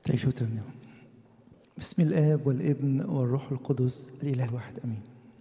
تعيشوا ترنموا بسم الآب والابن والروح القدس الإله الواحد أمين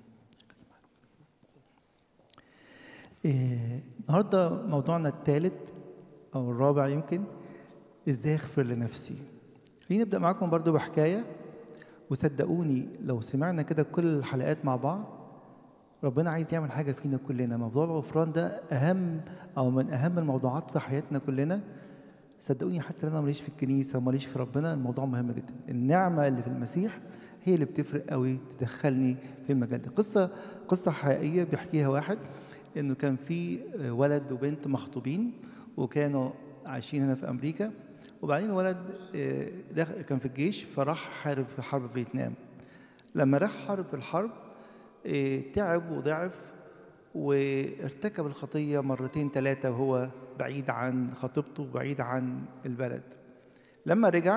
إيه، النهارده موضوعنا الثالث أو الرابع يمكن إزاي أغفر لنفسي خليني نبدأ معاكم برضو بحكاية وصدقوني لو سمعنا كده كل الحلقات مع بعض ربنا عايز يعمل حاجة فينا كلنا موضوع الغفران ده أهم أو من أهم الموضوعات في حياتنا كلنا صدقوني حتى انا ماليش في الكنيسه وماليش في ربنا الموضوع مهم جدا النعمه اللي في المسيح هي اللي بتفرق قوي تدخلني في المجال ده قصه قصه حقيقيه بيحكيها واحد انه كان في ولد وبنت مخطوبين وكانوا عايشين هنا في امريكا وبعدين الولد دخل كان في الجيش فراح حارب في حرب فيتنام لما راح حارب في الحرب تعب وضعف وارتكب الخطية مرتين ثلاثة وهو بعيد عن خطيبته وبعيد عن البلد لما رجع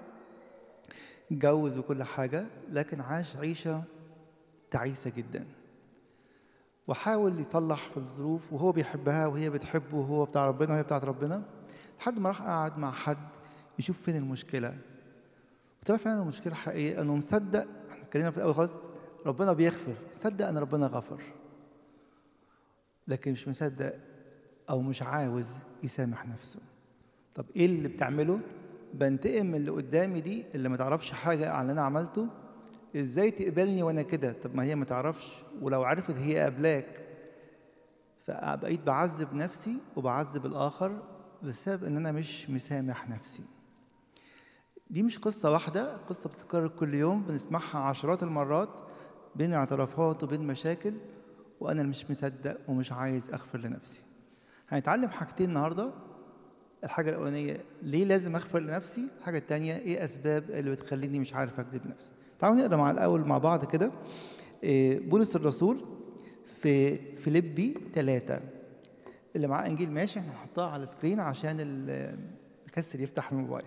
اتجوز وكل حاجة لكن عاش عيشة تعيسة جدا وحاول يصلح في الظروف وهو بيحبها وهي بتحبه وهو بتاع ربنا وهي بتاعت ربنا لحد ما راح قعد مع حد يشوف فين المشكلة وطلع فعلا المشكلة حقيقية انه مصدق احنا اتكلمنا في الاول خالص ربنا بيغفر صدق ان ربنا غفر لكن مش مصدق او مش عاوز يسامح نفسه طب ايه اللي بتعمله بنتقم من اللي قدامي دي اللي ما تعرفش حاجه عن اللي انا عملته ازاي تقبلني وانا كده طب ما هي ما تعرفش ولو عرفت هي قبلاك فبقيت بعذب نفسي وبعذب الاخر بسبب ان انا مش مسامح نفسي دي مش قصه واحده قصه بتتكرر كل يوم بنسمعها عشرات المرات بين اعترافات وبين مشاكل وانا مش مصدق ومش عايز اغفر لنفسي هنتعلم حاجتين النهارده الحاجه الاولانيه ليه لازم اغفر لنفسي الحاجه الثانيه ايه اسباب اللي بتخليني مش عارف اكذب نفسي تعالوا نقرا مع الاول مع بعض كده بولس الرسول في فيليبي ثلاثة اللي معاه انجيل ماشي احنا هنحطها على السكرين عشان المكسر يفتح الموبايل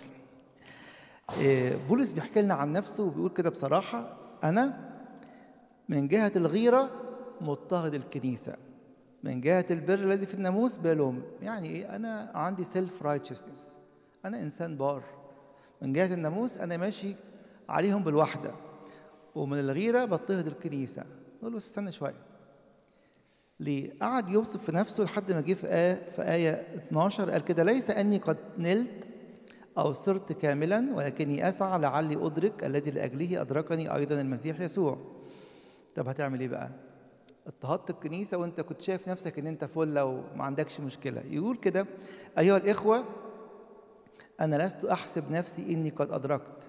بولس بيحكي لنا عن نفسه وبيقول كده بصراحه انا من جهه الغيره مضطهد الكنيسة من جهة البر الذي في الناموس بلوم يعني إيه أنا عندي سيلف رايتشسنس أنا إنسان بار من جهة الناموس أنا ماشي عليهم بالوحدة ومن الغيرة بضطهد الكنيسة نقول له استنى شوية ليه؟ قعد يوصف في نفسه لحد ما جه في آية في آية 12 قال كده ليس أني قد نلت أو صرت كاملا ولكني أسعى لعلي أدرك الذي لأجله أدركني أيضا المسيح يسوع طب هتعمل إيه بقى؟ اضطهدت الكنيسة وانت كنت شايف نفسك ان انت فلة وما عندكش مشكلة يقول كده أيها الإخوة أنا لست أحسب نفسي إني قد أدركت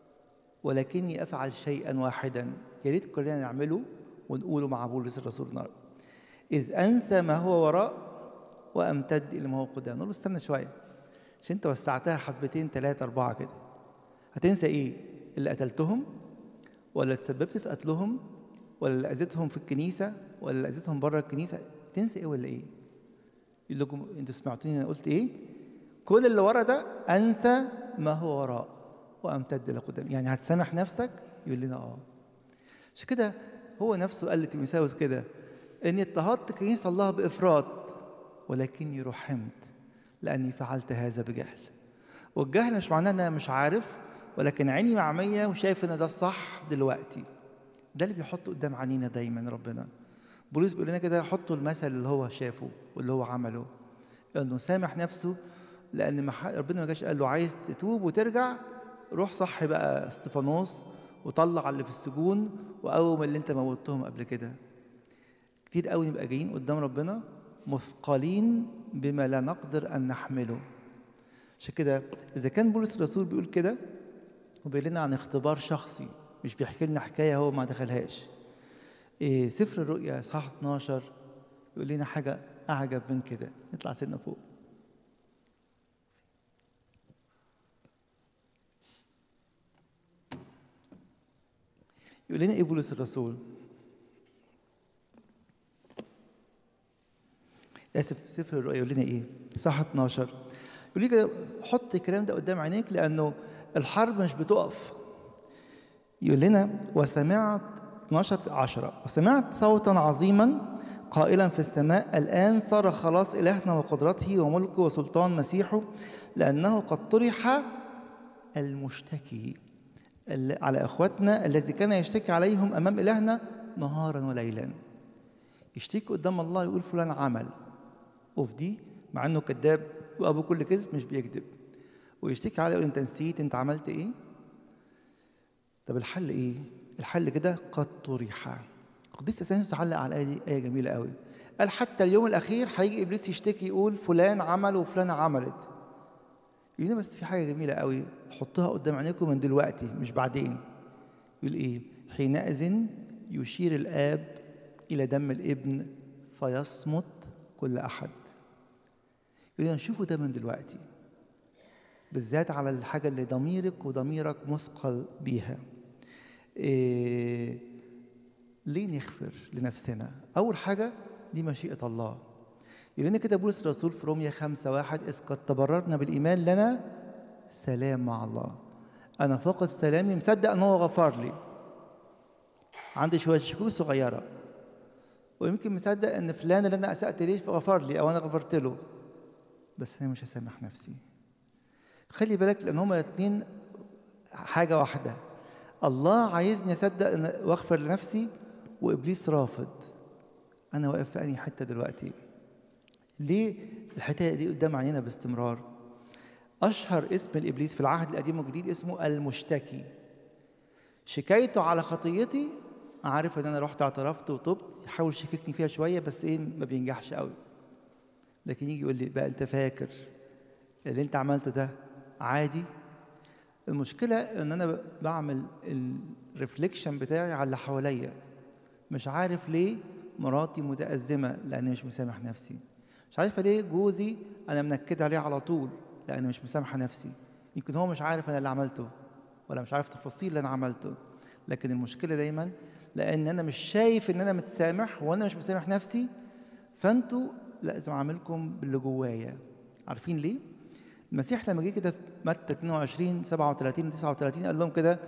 ولكني أفعل شيئا واحدا يا ريت كلنا نعمله ونقوله مع بولس الرسول النهارده إذ أنسى ما هو وراء وأمتد إلى ما هو قدام نقول له استنى شوية عشان أنت وسعتها حبتين ثلاثة أربعة كده هتنسى إيه؟ اللي قتلتهم ولا تسببت في قتلهم ولا اللي اذيتهم في الكنيسه ولا اللي اذيتهم بره الكنيسه تنسى ايه ولا ايه؟ يقول لكم انتوا سمعتوني انا قلت ايه؟ كل اللي ورا ده انسى ما هو وراء وامتد لقدام يعني هتسامح نفسك؟ يقول لنا اه عشان كده هو نفسه قال لتيموساوس كده اني اضطهدت كنيسه الله بافراط ولكني رحمت لاني فعلت هذا بجهل والجهل مش معناه ان انا مش عارف ولكن عيني معميه وشايف ان ده الصح دلوقتي ده اللي بيحطه قدام عينينا دايما ربنا بولس بيقول لنا كده حطوا المثل اللي هو شافه واللي هو عمله انه سامح نفسه لان ما ربنا ما جاش قال له عايز تتوب وترجع روح صح بقى استفانوس وطلع اللي في السجون وقوم اللي انت موتهم قبل كده كتير قوي نبقى جايين قدام ربنا مثقلين بما لا نقدر ان نحمله عشان كده اذا كان بولس الرسول بيقول كده وبيقول لنا عن اختبار شخصي مش بيحكي لنا حكايه هو ما دخلهاش إيه سفر الرؤيا اصحاح 12 يقول لنا حاجه اعجب من كده نطلع سنه فوق يقول لنا ايه بولس الرسول اسف سفر الرؤيا يقول لنا ايه صح 12 يقول لي كده حط الكلام ده قدام عينيك لانه الحرب مش بتقف يقول لنا وسمعت 12 10 وسمعت صوتا عظيما قائلا في السماء الآن صار خلاص إلهنا وقدرته وملكه وسلطان مسيحه لأنه قد طرح المشتكي ال- على اخواتنا الذي كان يشتكي عليهم امام الهنا نهارا وليلا يشتكي قدام الله يقول فلان عمل وفي دي مع انه كذاب وابو كل كذب مش بيكذب ويشتكي عليه يقول انت نسيت انت عملت ايه طب الحل ايه الحل كده قد طرح القديس اثناسيوس علق على الايه دي ايه جميله قوي قال حتى اليوم الاخير هيجي ابليس يشتكي يقول فلان عمل وفلانه عملت يقول لنا بس في حاجه جميله قوي حطها قدام عينيكم من دلوقتي مش بعدين يقول ايه حينئذ يشير الاب الى دم الابن فيصمت كل احد يقول لنا شوفوا ده من دلوقتي بالذات على الحاجه اللي ضميرك وضميرك مثقل بيها إيه ليه نغفر لنفسنا اول حاجه دي مشيئه الله يقول لنا كده بولس الرسول في روميا خمسة واحد إذ قد تبررنا بالإيمان لنا سلام مع الله أنا فاقد سلامي مصدق أن هو غفر لي عندي شوية شكوك صغيرة ويمكن مصدق أن فلان اللي أنا أسأت ليه غفر لي أو أنا غفرت له بس أنا مش هسامح نفسي خلي بالك لأن هما الاثنين حاجة واحدة الله عايزني أصدق أن وأغفر لنفسي وإبليس رافض أنا واقف في أنهي حتة دلوقتي ليه الحكايه دي قدام عينينا باستمرار اشهر اسم الابليس في العهد القديم والجديد اسمه المشتكي شكايته على خطيتي عارف ان انا رحت اعترفت وتبت يحاول يشككني فيها شويه بس ايه ما بينجحش قوي لكن يجي يقول لي بقى انت فاكر اللي انت عملته ده عادي المشكله ان انا بعمل الريفليكشن بتاعي على اللي حواليا مش عارف ليه مراتي متأزمة لأني مش مسامح نفسي مش عارفة ليه جوزي أنا منكد عليه على طول لأني مش مسامحة نفسي يمكن هو مش عارف أنا اللي عملته ولا مش عارف تفاصيل اللي أنا عملته لكن المشكلة دايما لأن أنا مش شايف إن أنا متسامح وأنا مش مسامح نفسي فأنتوا لازم أعملكم باللي جوايا عارفين ليه؟ المسيح لما جه كده في متى 22 37 39 قال لهم كده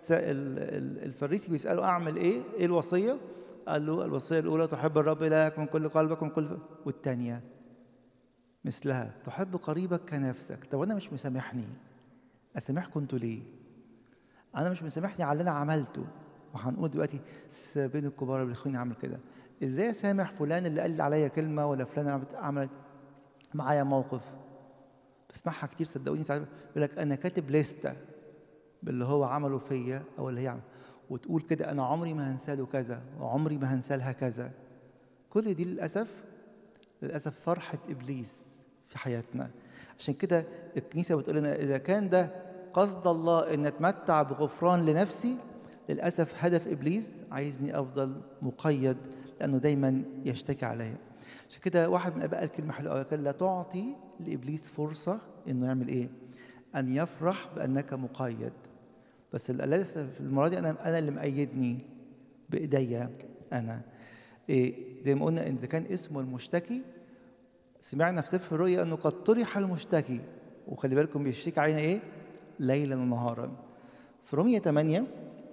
الفريسي بيسأله أعمل إيه؟ إيه الوصية؟ قال له الوصية الأولى تحب الرب إلهك من كل قلبك ومن كل والثانية مثلها تحب قريبك كنفسك طب أنا مش مسامحني أسامحكم أنتوا ليه؟ أنا مش مسامحني على اللي أنا عملته وهنقول دلوقتي بين الكبار اللي بيخوني عمل كده إزاي أسامح فلان اللي قال عليا كلمة ولا فلان عملت معايا موقف بسمعها كتير صدقوني ساعات يقول لك أنا كاتب لستة باللي هو عمله فيا أو اللي هي عمله وتقول كده انا عمري ما هنسى له كذا وعمري ما هنسى لها كذا كل دي للاسف للاسف فرحه ابليس في حياتنا عشان كده الكنيسه بتقول لنا اذا كان ده قصد الله ان اتمتع بغفران لنفسي للاسف هدف ابليس عايزني افضل مقيد لانه دايما يشتكي عليا عشان كده واحد من اباء قال كلمه حلوه قال لا تعطي لابليس فرصه انه يعمل ايه ان يفرح بانك مقيد بس للاسف المره دي انا انا اللي مقيدني بايديا انا إيه زي ما قلنا ان كان اسمه المشتكي سمعنا في سفر الرؤيا انه قد طرح المشتكي وخلي بالكم بيشتكي علينا ايه ليلا ونهارا في رومية 8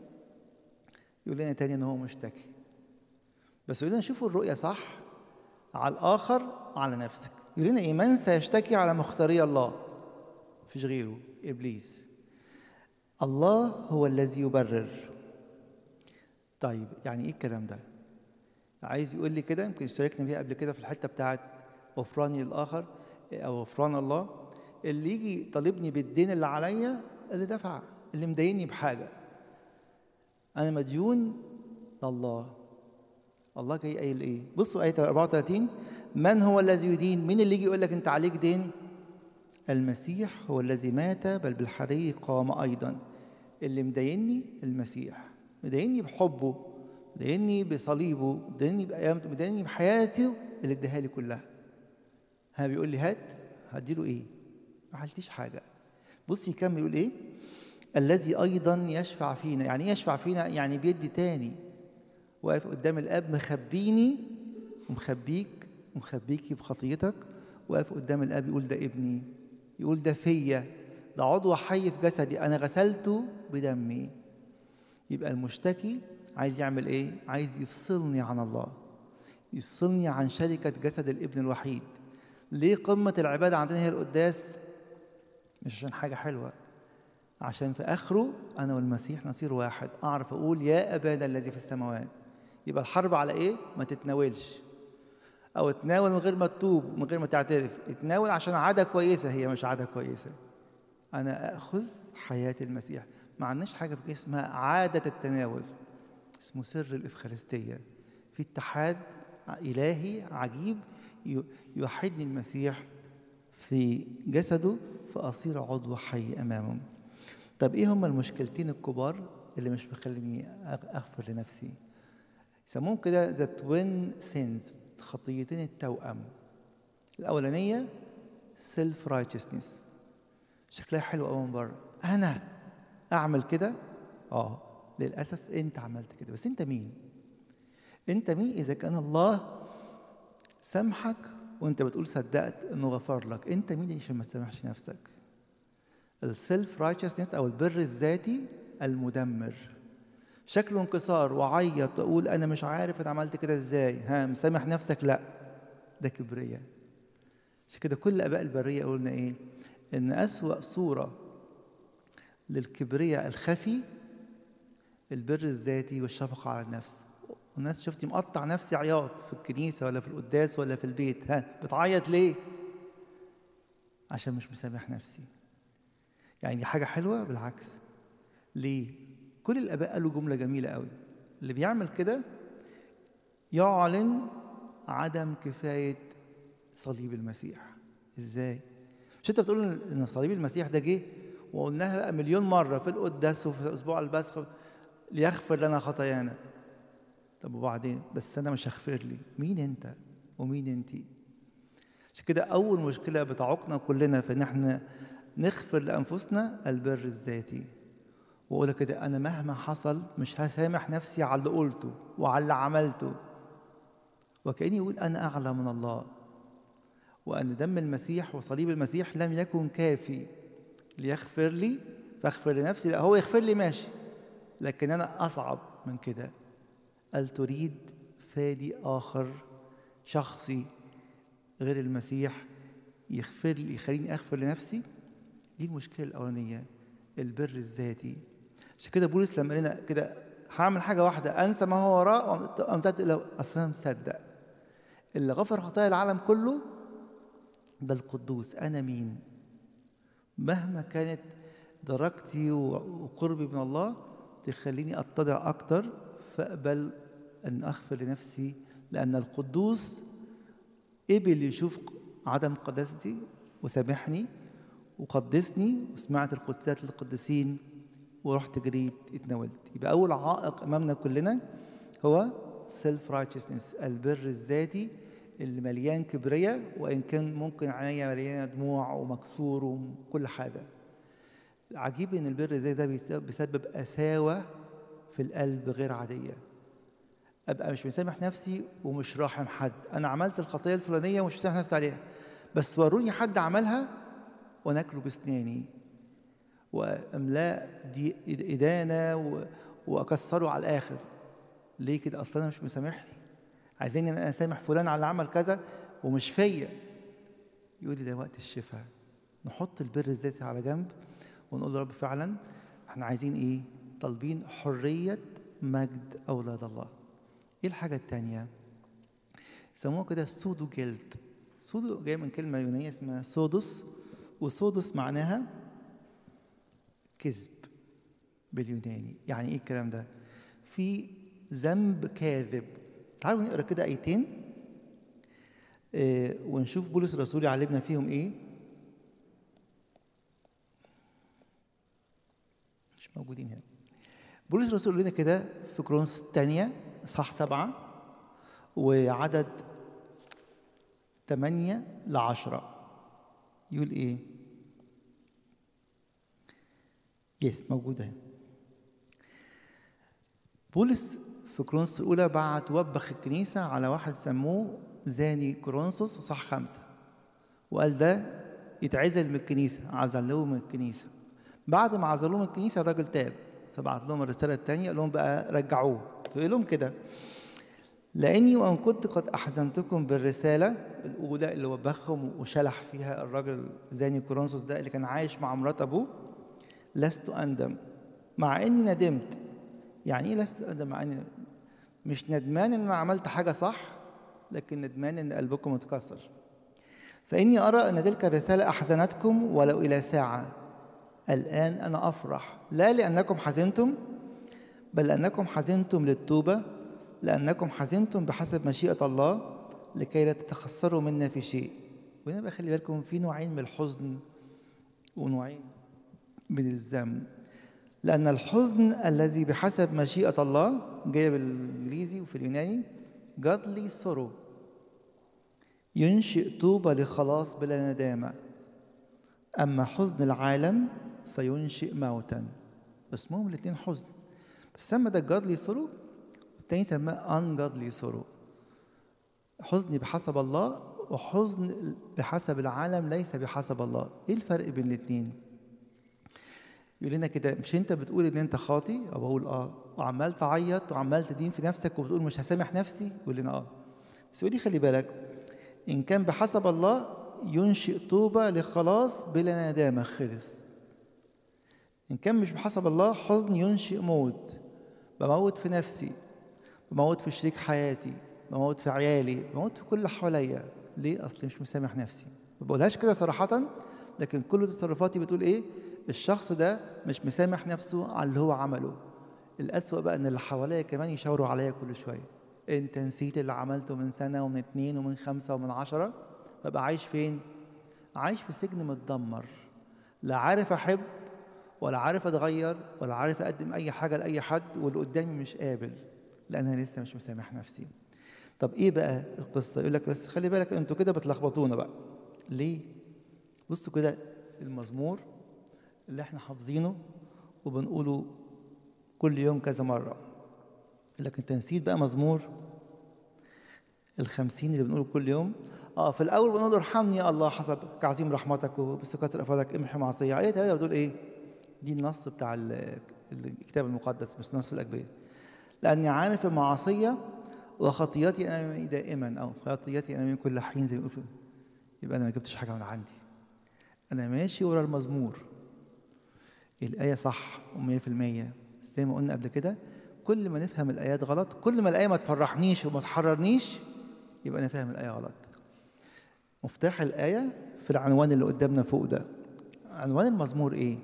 يقول لنا تاني ان هو مشتكي بس يقول لنا شوفوا الرؤيا صح على الاخر على نفسك يقول لنا ايه من سيشتكي على مختاري الله مفيش غيره ابليس الله هو الذي يبرر طيب يعني ايه الكلام ده عايز يقول لي كده يمكن اشتركنا فيها قبل كده في الحته بتاعت غفراني للاخر او غفران الله اللي يجي طالبني بالدين اللي عليا اللي دفع اللي مضايقني بحاجه انا مديون لله الله جاي قايل ايه بصوا ايه 34 من هو الذي يدين مين اللي يجي يقول لك انت عليك دين المسيح هو الذي مات بل بالحري قام ايضا اللي مضايقني المسيح مضايقني بحبه مضايقني بصليبه مضايقني بقيامته مضايقني بحياته اللي اداها لي كلها ها بيقول لي هات هديله ايه ما عملتيش حاجه بص يكمل يقول ايه الذي ايضا يشفع فينا يعني ايه يشفع فينا يعني بيدي تاني واقف قدام الاب مخبيني ومخبيك ومخبيكي بخطيتك واقف قدام الاب يقول ده ابني يقول ده فيا ده عضو حي في جسدي انا غسلته بدمي يبقى المشتكي عايز يعمل ايه عايز يفصلني عن الله يفصلني عن شركة جسد الابن الوحيد ليه قمة العبادة عندنا هي القداس مش عشان حاجة حلوة عشان في اخره انا والمسيح نصير واحد اعرف اقول يا ابانا الذي في السماوات يبقى الحرب على ايه ما تتناولش او تناول من غير ما تتوب من غير ما تعترف اتناول عشان عاده كويسه هي مش عاده كويسه انا اخذ حياه المسيح ما عندناش حاجه في اسمها عاده التناول اسمه سر الافخارستيه في اتحاد الهي عجيب يوحدني المسيح في جسده فاصير عضو حي امامه طب ايه هما المشكلتين الكبار اللي مش مخليني اغفر لنفسي يسموهم كده ذا توين سينز الخطيتين التوأم الأولانية سيلف رايتشسنس شكلها حلو قوي من بره أنا أعمل كده آه للأسف أنت عملت كده بس أنت مين؟ أنت مين إذا كان الله سامحك وأنت بتقول صدقت إنه غفر لك أنت مين عشان ما تسامحش نفسك؟ السيلف رايتشسنس أو البر الذاتي المدمر شكله انكسار وعيط اقول انا مش عارف انا عملت كده ازاي ها مسامح نفسك لا ده كبرياء عشان كده كل اباء البريه قلنا ايه ان اسوا صوره للكبرياء الخفي البر الذاتي والشفقه على النفس والناس شفتي مقطع نفسي عياط في الكنيسه ولا في القداس ولا في البيت ها بتعيط ليه عشان مش مسامح نفسي يعني دي حاجه حلوه بالعكس ليه كل الاباء قالوا جمله جميله قوي اللي بيعمل كده يعلن عدم كفايه صليب المسيح ازاي مش انت بتقول ان صليب المسيح ده جه وقلناها بقى مليون مره في القداس وفي اسبوع البسخ ليغفر لنا خطايانا طب وبعدين بس انا مش هغفر لي مين انت ومين انت عشان كده اول مشكله بتعوقنا كلنا في ان احنا نغفر لانفسنا البر الذاتي واقول كده انا مهما حصل مش هسامح نفسي على اللي قلته وعلى اللي عملته وكاني يقول انا اعلى من الله وان دم المسيح وصليب المسيح لم يكن كافي ليغفر لي فاغفر لنفسي لا هو يغفر لي ماشي لكن انا اصعب من كده قال تريد فادي اخر شخصي غير المسيح يغفر لي يخليني اغفر لنفسي دي المشكله الاولانيه البر الذاتي عشان كده بولس لما قال كده هعمل حاجه واحده انسى ما هو وراء قمت لو اصلا مصدق اللي غفر خطايا العالم كله ده القدوس انا مين مهما كانت درجتي وقربي من الله تخليني اتضع اكتر فاقبل ان اغفر لنفسي لان القدوس قبل يشوف عدم قداستي وسامحني وقدسني وسمعت القدسات للقديسين ورحت جريت اتناولت يبقى اول عائق امامنا كلنا هو سيلف رايتشسنس البر الذاتي اللي مليان كبرياء وان كان ممكن عينيا مليانه دموع ومكسور وكل حاجه العجيب ان البر الذاتي ده بيسبب قساوه في القلب غير عاديه ابقى مش مسامح نفسي ومش راحم حد انا عملت الخطيه الفلانيه ومش مسامح نفسي عليها بس وروني حد عملها وناكله باسناني واملاء دي ادانه واكسره على الاخر ليه كده اصلا انا مش مسامحني عايزين ان انا اسامح فلان على اللي عمل كذا ومش فيا يقول لي ده وقت الشفاء نحط البر الذاتي على جنب ونقول له رب فعلا احنا عايزين ايه طالبين حريه مجد اولاد الله ايه الحاجه الثانيه يسموها كده سودو جلد سودو جاي من كلمه يونانيه اسمها سودوس وسودوس معناها كذب باليوناني يعني ايه الكلام ده في ذنب كاذب تعالوا نقرا كده ايتين آه ونشوف بولس الرسول يعلمنا فيهم ايه مش موجودين هنا بولس الرسول لنا كده في كرونس الثانية صح سبعة وعدد ثمانية لعشرة يقول ايه يس موجودة هنا بولس في كرونس الأولى بعت وبخ الكنيسة على واحد سموه زاني كرونسوس صح خمسة وقال ده يتعزل من الكنيسة عزلوه من الكنيسة بعد ما عزلوه من الكنيسة الراجل تاب فبعت لهم الرسالة الثانية قال لهم بقى رجعوه فقال لهم كده لأني وإن كنت قد أحزنتكم بالرسالة الأولى اللي وبخهم وشلح فيها الراجل زاني كورنثوس ده اللي كان عايش مع مرات أبوه لست أندم مع إني ندمت يعني إيه لست أندم مع إني مش ندمان إن أنا عملت حاجة صح لكن ندمان إن قلبكم اتكسر فإني أرى أن تلك الرسالة أحزنتكم ولو إلى ساعة الآن أنا أفرح لا لأنكم حزنتم بل لأنكم حزنتم للتوبة لأنكم حزنتم بحسب مشيئة الله لكي لا تتخسروا منا في شيء وهنا بقى خلي بالكم في نوعين من الحزن ونوعين من الذنب لأن الحزن الذي بحسب مشيئة الله جاية بالإنجليزي وفي اليوناني godly sorrow ينشئ طوبى لخلاص بلا ندامة أما حزن العالم فينشئ موتا اسمهم الاثنين حزن بس سمى ده godly sorrow والتاني سماه ungodly sorrow حزن بحسب الله وحزن بحسب العالم ليس بحسب الله ايه الفرق بين الاثنين يقول لنا كده مش انت بتقول ان انت خاطي او بقول اه وعمال تعيط وعمال تدين في نفسك وبتقول مش هسامح نفسي يقول لنا اه بس يقول لي خلي بالك ان كان بحسب الله ينشئ توبة لخلاص بلا ندامة خلص إن كان مش بحسب الله حزن ينشئ موت بموت في نفسي بموت في شريك حياتي بموت في عيالي بموت في كل اللي حواليا ليه اصلي مش مسامح نفسي ما بقولهاش كده صراحه لكن كل تصرفاتي بتقول ايه الشخص ده مش مسامح نفسه على اللي هو عمله الأسوأ بقى ان اللي حواليا كمان يشاوروا عليا كل شويه انت نسيت اللي عملته من سنه ومن اتنين ومن خمسه ومن عشره ببقى عايش فين عايش في سجن متدمر لا عارف احب ولا عارف اتغير ولا عارف اقدم اي حاجه لاي حد واللي قدامي مش قابل لان انا لسه مش مسامح نفسي طب ايه بقى القصه يقول لك بس خلي بالك انتوا كده بتلخبطونا بقى ليه بصوا كده المزمور اللي احنا حافظينه وبنقوله كل يوم كذا مره يقول لك انت نسيت بقى مزمور الخمسين اللي بنقوله كل يوم اه في الاول بنقول ارحمني يا الله حسب كعظيم رحمتك وبسكات رأفاتك امحي معصيه ايه ثلاثه بتقول ايه دي النص بتاع الكتاب المقدس مش نص الاجبيه لاني عارف المعصيه وخطياتي امامي دائما او خطياتي امامي كل حين زي ما يبقى انا ما جبتش حاجه من عندي انا ماشي ورا المزمور الايه صح و100% زي ما قلنا قبل كده كل ما نفهم الايات غلط كل ما الايه ما تفرحنيش وما تحررنيش يبقى انا فاهم الايه غلط مفتاح الايه في العنوان اللي قدامنا فوق ده عنوان المزمور ايه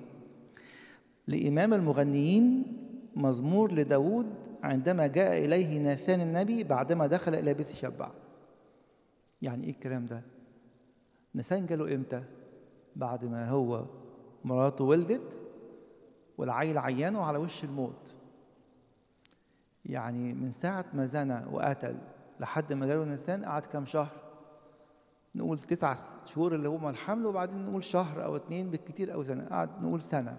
لامام المغنيين مزمور لداود عندما جاء إليه ناثان النبي بعدما دخل إلى بيت شبع يعني إيه الكلام ده ناثان جاله إمتى بعد ما هو مراته ولدت والعيل عيانه على وش الموت يعني من ساعة ما زنى وقتل لحد ما جاله ناثان قعد كام شهر نقول تسع شهور اللي هما الحمل وبعدين نقول شهر أو اتنين بالكتير أو سنة قعد نقول سنة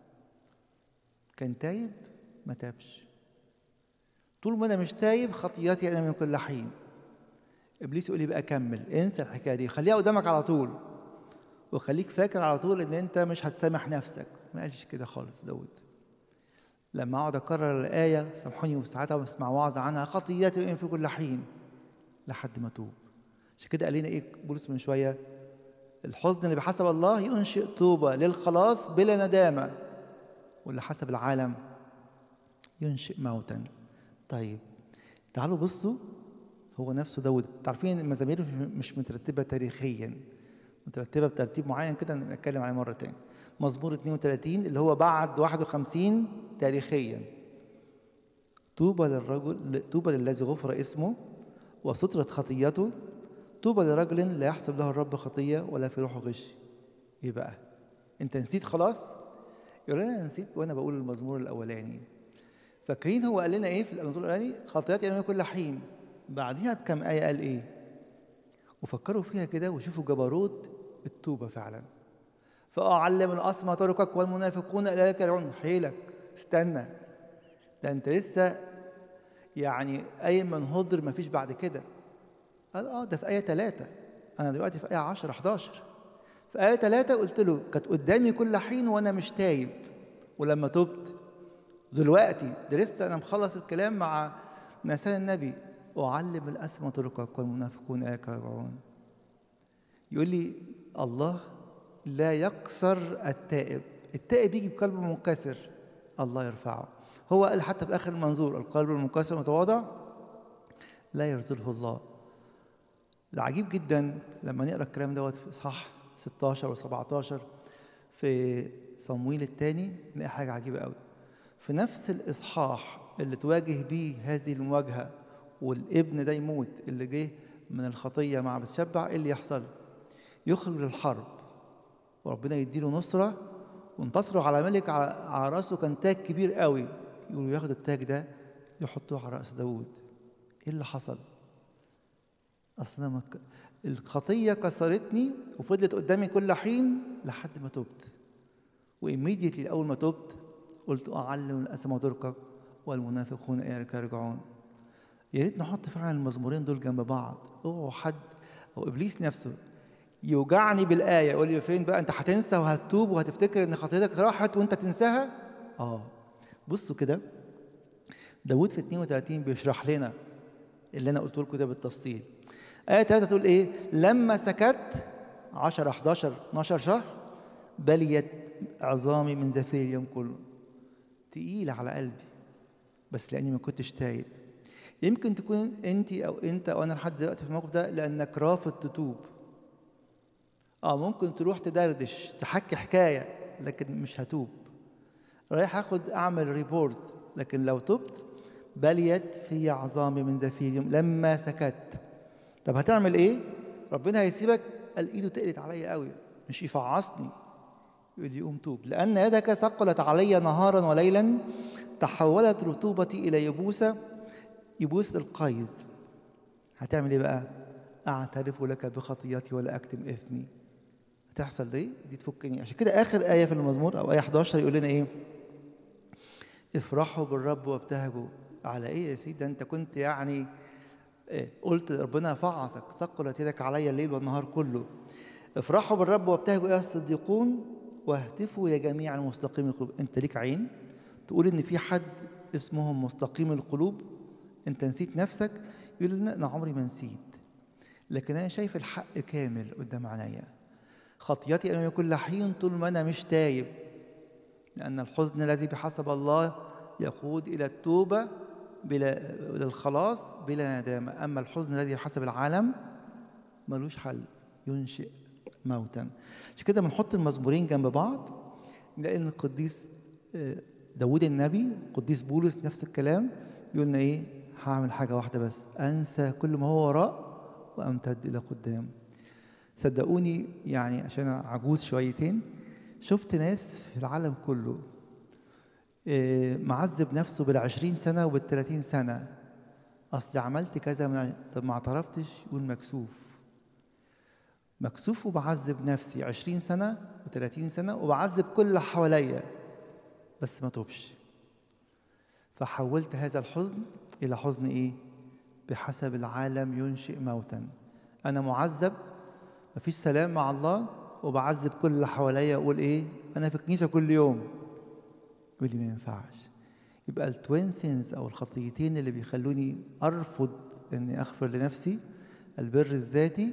كان تايب ما تابش طول ما انا مش تايب خطياتي انا من كل حين ابليس يقول لي بقى كمل انسى الحكايه دي خليها قدامك على طول وخليك فاكر على طول ان انت مش هتسامح نفسك ما قالش كده خالص داود لما اقعد اكرر الايه سامحوني وساعتها بسمع وعظ عنها خطياتي في كل حين لحد ما اتوب عشان كده قال لنا ايه بولس من شويه الحزن اللي بحسب الله ينشئ توبه للخلاص بلا ندامه واللي حسب العالم ينشئ موتا طيب تعالوا بصوا هو نفسه داود تعرفين المزامير مش مترتبه تاريخيا مترتبه بترتيب معين كده نتكلم عليه مره تاني مزمور 32 اللي هو بعد 51 تاريخيا طوبى للرجل طوبى للذي غفر اسمه وسترت خطيته طوبى لرجل لا يحسب له الرب خطيه ولا في روحه غش ايه بقى انت نسيت خلاص يقول انا نسيت وانا بقول المزمور الاولاني فاكرين هو قال لنا ايه في المزمور الاولاني خطياتي امامي كل حين بعديها بكم ايه قال ايه وفكروا فيها كده وشوفوا جبروت التوبه فعلا فاعلم الاصمى طرقك والمنافقون اليك يرعون حيلك استنى ده انت لسه يعني اي من هضر ما فيش بعد كده قال اه ده في ايه ثلاثة انا دلوقتي في ايه 10 11 في ايه ثلاثة قلت له كانت قدامي كل حين وانا مش تايب ولما تبت دلوقتي ده لسه انا مخلص الكلام مع نسان النبي اعلم الاسمى طرقك والمنافقون اياك يرجعون يقول لي الله لا يكسر التائب التائب بيجي بقلب منكسر الله يرفعه هو قال حتى في اخر المنظور القلب المنكسر المتواضع لا يرزله الله العجيب جدا لما نقرا الكلام دوت في اصحاح 16 و17 في صمويل الثاني نلاقي حاجه عجيبه قوي في نفس الاصحاح اللي تواجه بيه هذه المواجهه والابن ده يموت اللي جه من الخطيه مع بتشبع ايه اللي يحصل؟ يخرج للحرب وربنا يديله نصره وانتصروا على ملك على راسه كان تاج كبير قوي يقولوا ياخدوا التاج ده يحطوه على راس داوود ايه اللي حصل؟ اصل مك... الخطيه كسرتني وفضلت قدامي كل حين لحد ما تبت وإيميديتلي اول ما تبت قلت اعلم الاسم تركك والمنافقون اليك يرجعون يا ريت نحط فعلا المزمورين دول جنب بعض اوعوا حد او ابليس نفسه يوجعني بالايه يقول لي فين بقى انت هتنسى وهتتوب وهتفتكر ان خطيتك راحت وانت تنساها اه بصوا كده داود في 32 بيشرح لنا اللي انا قلت لكم ده بالتفصيل آية 3 تقول إيه؟ لما سكت 10 11 12 شهر بليت عظامي من زفير اليوم كله تقيلة على قلبي بس لأني ما كنتش تايب يمكن تكون أنت أو أنت أو أنا لحد دلوقتي في الموقف ده لأنك رافض تتوب اه ممكن تروح تدردش تحكي حكاية لكن مش هتوب رايح اخد اعمل ريبورت لكن لو تبت بليت في عظامي من زفير يوم لما سكت طب هتعمل ايه ربنا هيسيبك قال ايده تقلت عليا قوي مش يفعصني يقول لي قوم توب لان يدك ثقلت علي نهارا وليلا تحولت رطوبتي الى يبوسه يبوسه القيز هتعمل ايه بقى اعترف لك بخطيتي ولا اكتم اثمي هتحصل دي دي تفكني عشان كده اخر ايه في المزمور او ايه 11 يقول لنا ايه افرحوا بالرب وابتهجوا على ايه يا سيدي ده انت كنت يعني إيه؟ قلت ربنا فعصك ثقلت يدك علي الليل والنهار كله افرحوا بالرب وابتهجوا يا الصديقون واهتفوا يا جميع المستقيم القلوب انت ليك عين تقول ان في حد اسمهم مستقيم القلوب انت نسيت نفسك يقول لنا انا عمري ما نسيت لكن انا شايف الحق كامل قدام عينيا خطيتي امام كل حين طول ما انا مش تايب لان الحزن الذي بحسب الله يقود الى التوبه بلا للخلاص بلا ندامة أما الحزن الذي بحسب العالم ملوش حل ينشئ موتا عشان كده بنحط المزمورين جنب بعض لأن القديس داود النبي قديس بولس نفس الكلام بيقول لنا إيه هعمل حاجة واحدة بس أنسى كل ما هو وراء وأمتد إلى قدام صدقوني يعني عشان عجوز شويتين شفت ناس في العالم كله معذب نفسه بالعشرين سنة وبالثلاثين سنة أصل عملت كذا من طب ما اعترفتش يقول مكسوف مكسوف وبعذب نفسي عشرين سنة وثلاثين سنة وبعذب كل اللي حواليا بس ما توبش فحولت هذا الحزن إلى حزن إيه؟ بحسب العالم ينشئ موتا أنا معذب مفيش سلام مع الله وبعذب كل اللي حواليا أقول إيه؟ أنا في الكنيسة كل يوم يقول لي ما ينفعش يبقى التوين سينز او الخطيتين اللي بيخلوني ارفض اني اغفر لنفسي البر الذاتي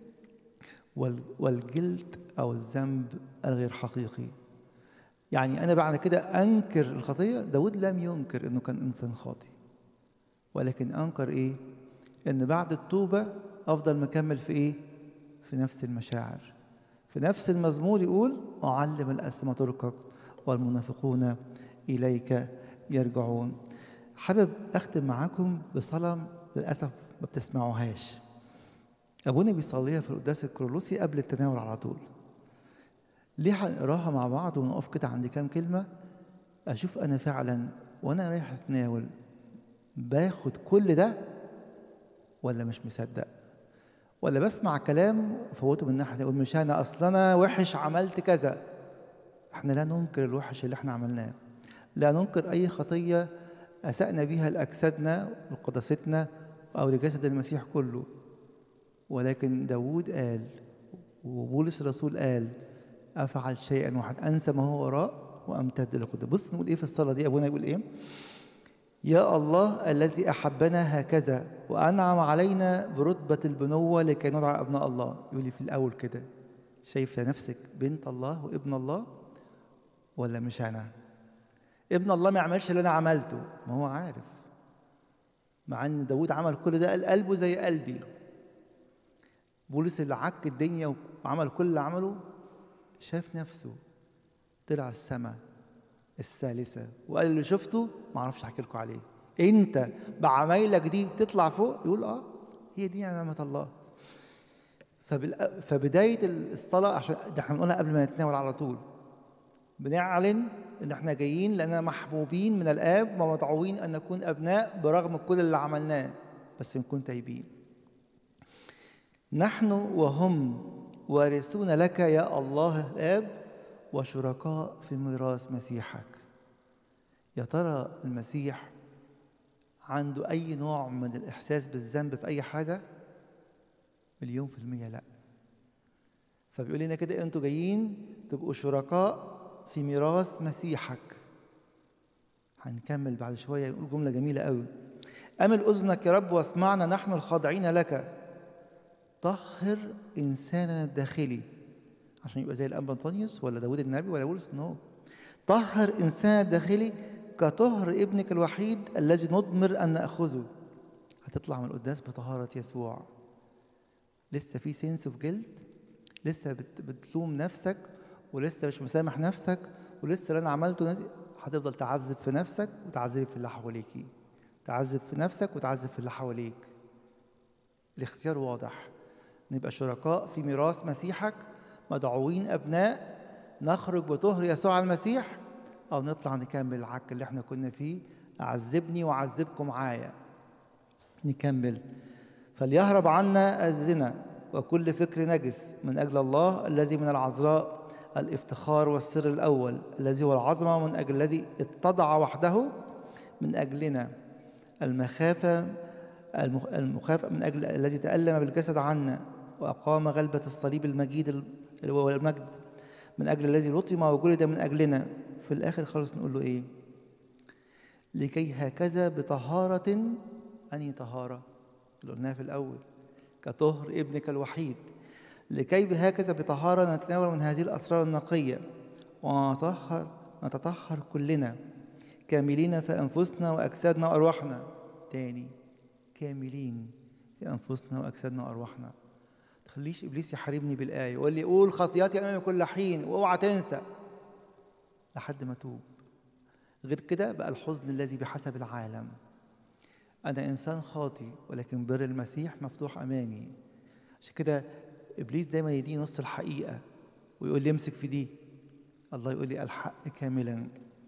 والجلد او الذنب الغير حقيقي يعني انا بعد كده انكر الخطيه داود لم ينكر انه كان انسان خاطي ولكن انكر ايه ان بعد التوبه افضل مكمل في ايه في نفس المشاعر في نفس المزمور يقول اعلم الاسمى تركك والمنافقون إليك يرجعون حابب أختم معاكم بصلاة للأسف ما بتسمعوهاش أبونا بيصليها في القداس الكرولوسي قبل التناول على طول ليه هنقراها مع بعض ونقف كده عند كام كلمة أشوف أنا فعلا وأنا رايح أتناول باخد كل ده ولا مش مصدق ولا بسمع كلام وفوته من ناحية أقول مش أنا أصل أنا وحش عملت كذا احنا لا ننكر الوحش اللي احنا عملناه لا ننكر اي خطيه اسانا بها لاجسادنا وقداستنا او لجسد المسيح كله ولكن داود قال وبولس الرسول قال افعل شيئا واحد انسى ما هو وراء وامتد لقدام بص نقول ايه في الصلاه دي ابونا يقول ايه يا الله الذي احبنا هكذا وانعم علينا برتبه البنوه لكي ندعى ابناء الله يقول لي في الاول كده شايفه نفسك بنت الله وابن الله ولا مش انا ابن الله ما يعملش اللي انا عملته ما هو عارف مع ان داود عمل كل ده قال قلبه زي قلبي بولس اللي عك الدنيا وعمل كل اللي عمله شاف نفسه طلع السماء الثالثة وقال اللي شفته ما اعرفش احكي لكم عليه انت بعمايلك دي تطلع فوق يقول اه هي دي نعمة الله فبال... فبداية الصلاة عشان ده احنا بنقولها قبل ما نتناول على طول بنعلن ان احنا جايين لاننا محبوبين من الاب ومدعوين ان نكون ابناء برغم كل اللي عملناه بس نكون تايبين نحن وهم وارثون لك يا الله الاب وشركاء في ميراث مسيحك يا ترى المسيح عنده اي نوع من الاحساس بالذنب في اي حاجه مليون في الميه لا فبيقول لنا كده انتوا جايين تبقوا شركاء في ميراث مسيحك هنكمل بعد شويه يقول جمله جميله قوي امل اذنك يا رب واسمعنا نحن الخاضعين لك طهر انساننا الداخلي عشان يبقى زي الانبا انطونيوس ولا داود النبي ولا بولس نو طهر انسان الداخلي كطهر ابنك الوحيد الذي نضمر ان ناخذه هتطلع من القداس بطهاره يسوع لسه في سنس اوف جلد لسه بتلوم نفسك ولسه مش مسامح نفسك ولسه اللي انا عملته هتفضل تعذب في نفسك وتعذبي في اللي حواليكي تعذب في نفسك وتعذب في اللي حواليك الاختيار واضح نبقى شركاء في ميراث مسيحك مدعوين ابناء نخرج بطهر يسوع المسيح او نطلع نكمل العك اللي احنا كنا فيه اعذبني واعذبكم معايا نكمل فليهرب عنا الزنا وكل فكر نجس من اجل الله الذي من العذراء الافتخار والسر الاول الذي هو العظمه من اجل الذي اتضع وحده من اجلنا المخافه المخافه من اجل الذي تالم بالجسد عنا واقام غلبه الصليب المجيد اللي هو المجد من اجل الذي لطم وجلد من اجلنا في الاخر خالص نقول له ايه لكي هكذا بطهاره اني طهاره اللي قلناها في الاول كطهر ابنك الوحيد لكي بهكذا بطهارة نتناول من هذه الأسرار النقية ونتطهر نتطهر كلنا كاملين في أنفسنا وأجسادنا وأرواحنا تاني كاملين في أنفسنا وأجسادنا وأرواحنا تخليش إبليس يحاربني بالآية ويقول لي قول خطياتي أمامي كل حين واوعى تنسى لحد ما توب غير كده بقى الحزن الذي بحسب العالم أنا إنسان خاطي ولكن بر المسيح مفتوح أمامي عشان كده إبليس دايما يديني نص الحقيقة ويقول لي امسك في دي الله يقول لي الحق كاملا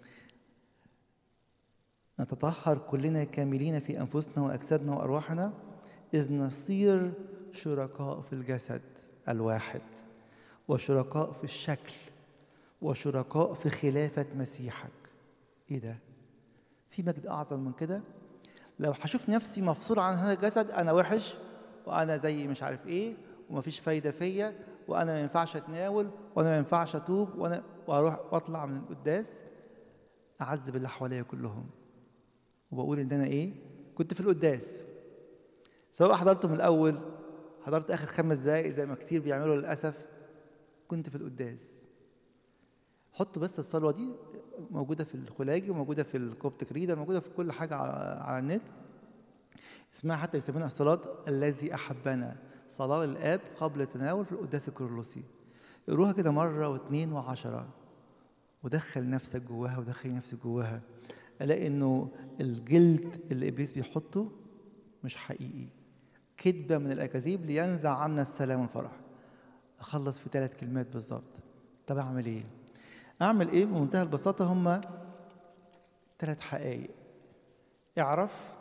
نتطهر كلنا كاملين في أنفسنا وأجسادنا وأرواحنا إذ نصير شركاء في الجسد الواحد وشركاء في الشكل وشركاء في خلافة مسيحك إيه ده؟ في مجد أعظم من كده؟ لو هشوف نفسي مفصول عن هذا الجسد أنا وحش وأنا زي مش عارف إيه ومفيش فايدة فيا وأنا ما ينفعش أتناول وأنا ما ينفعش أتوب وأنا وأروح وأطلع من القداس أعذب اللي حواليا كلهم وبقول إن أنا إيه؟ كنت في القداس سواء حضرته من الأول حضرت آخر خمس دقايق زي ما كتير بيعملوا للأسف كنت في القداس حطوا بس الصلوة دي موجودة في الخلاجي وموجودة في الكوبتك ريدر موجودة في كل حاجة على, على النت اسمها حتى يسمونها الصلاة الذي أحبنا صلاة للآب قبل التناول في القداس الكرولوسي اقروها كده مرة واثنين وعشرة ودخل نفسك جواها ودخل نفسك جواها الاقي انه الجلد اللي ابليس بيحطه مش حقيقي كذبه من الاكاذيب لينزع عنا السلام والفرح اخلص في ثلاث كلمات بالظبط طب اعمل ايه اعمل ايه بمنتهى البساطه هم ثلاث حقائق اعرف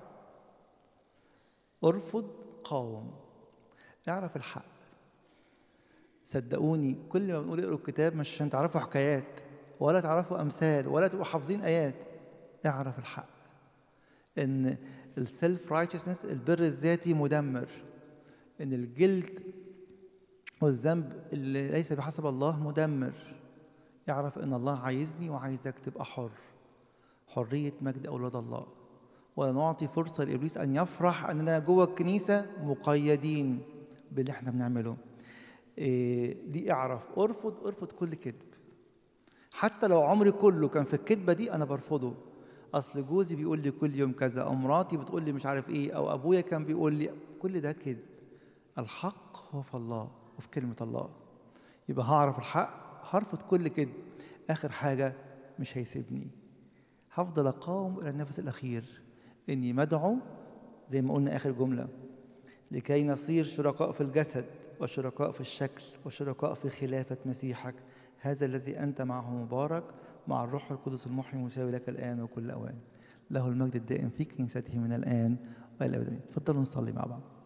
ارفض قاوم اعرف الحق صدقوني كل ما بنقول اقروا الكتاب مش عشان تعرفوا حكايات ولا تعرفوا امثال ولا تبقوا حافظين ايات اعرف الحق ان السيلف رايتشسنس البر الذاتي مدمر ان الجلد والذنب اللي ليس بحسب الله مدمر اعرف ان الله عايزني وعايزك تبقى حر حريه مجد اولاد الله ولا نعطي فرصه لابليس ان يفرح اننا جوه الكنيسه مقيدين باللي احنا بنعمله إيه دي اعرف ارفض ارفض كل كذب حتى لو عمري كله كان في الكذبه دي انا برفضه اصل جوزي بيقول لي كل يوم كذا او مراتي بتقول لي مش عارف ايه او ابويا كان بيقول لي كل ده كذب الحق هو في الله وفي كلمه الله يبقى هعرف الحق هرفض كل كذب اخر حاجه مش هيسيبني هفضل اقاوم الى النفس الاخير اني مدعو زي ما قلنا اخر جمله لكي نصير شركاء في الجسد وشركاء في الشكل وشركاء في خلافه مسيحك هذا الذي انت معه مبارك مع الروح القدس المحيي المساوي لك الان وكل اوان له المجد الدائم في كنيسته من الان والى الابد تفضلوا نصلي مع بعض